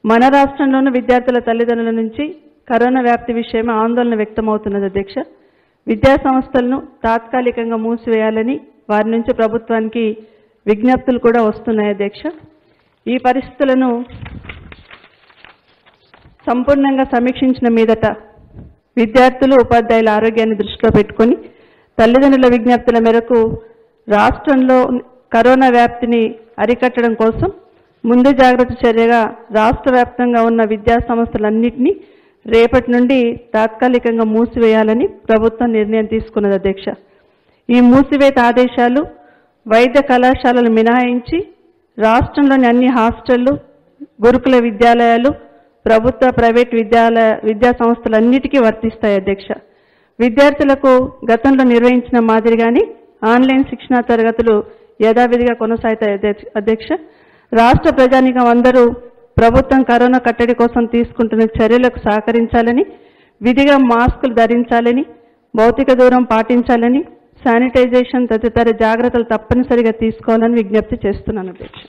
మన రాష్ట్రంలోనూ విద్యార్థుల తల్లిదండ్రుల నుంచి కరోనా వ్యాప్తి విషయమై ఆందోళన వ్యక్తమవుతున్నది అధ్యక్ష విద్యా సంస్థలను తాత్కాలికంగా మూసివేయాలని వారి నుంచి ప్రభుత్వానికి విజ్ఞప్తులు కూడా వస్తున్నాయి అధ్యక్ష ఈ పరిస్థితులను సంపూర్ణంగా సమీక్షించిన మీదట విద్యార్థులు ఉపాధ్యాయుల ఆరోగ్యాన్ని దృష్టిలో పెట్టుకొని తల్లిదండ్రుల విజ్ఞప్తుల మేరకు రాష్ట్రంలో కరోనా వ్యాప్తిని అరికట్టడం కోసం ముందు జాగ్రత్త చర్యగా రాష్ట్ర వ్యాప్తంగా ఉన్న విద్యా సంస్థలన్నింటినీ రేపటి నుండి తాత్కాలికంగా మూసివేయాలని ప్రభుత్వం నిర్ణయం తీసుకున్నది అధ్యక్ష ఈ మూసివేత ఆదేశాలు వైద్య కళాశాలలు మినహాయించి రాష్ట్రంలోని అన్ని హాస్టళ్లు గురుకుల విద్యాలయాలు ప్రభుత్వ ప్రైవేట్ విద్యాలయ విద్యా సంస్థలన్నిటికీ వర్తిస్తాయి అధ్యక్ష విద్యార్థులకు గతంలో నిర్వహించిన మాదిరిగానే ఆన్లైన్ శిక్షణా తరగతులు యథావిధిగా కొనసాగుతాయి అధ్యక్ష- అధ్యక్ష రాష్ట్ర ప్రజానికం అందరూ ప్రభుత్వం కరోనా కట్టడి కోసం తీసుకుంటున్న చర్యలకు సహకరించాలని విధిగా మాస్కులు ధరించాలని భౌతిక దూరం పాటించాలని శానిటైజేషన్ తదితర జాగ్రత్తలు తప్పనిసరిగా తీసుకోవాలని విజ్ఞప్తి చేస్తున్నాను అధ్యక్ష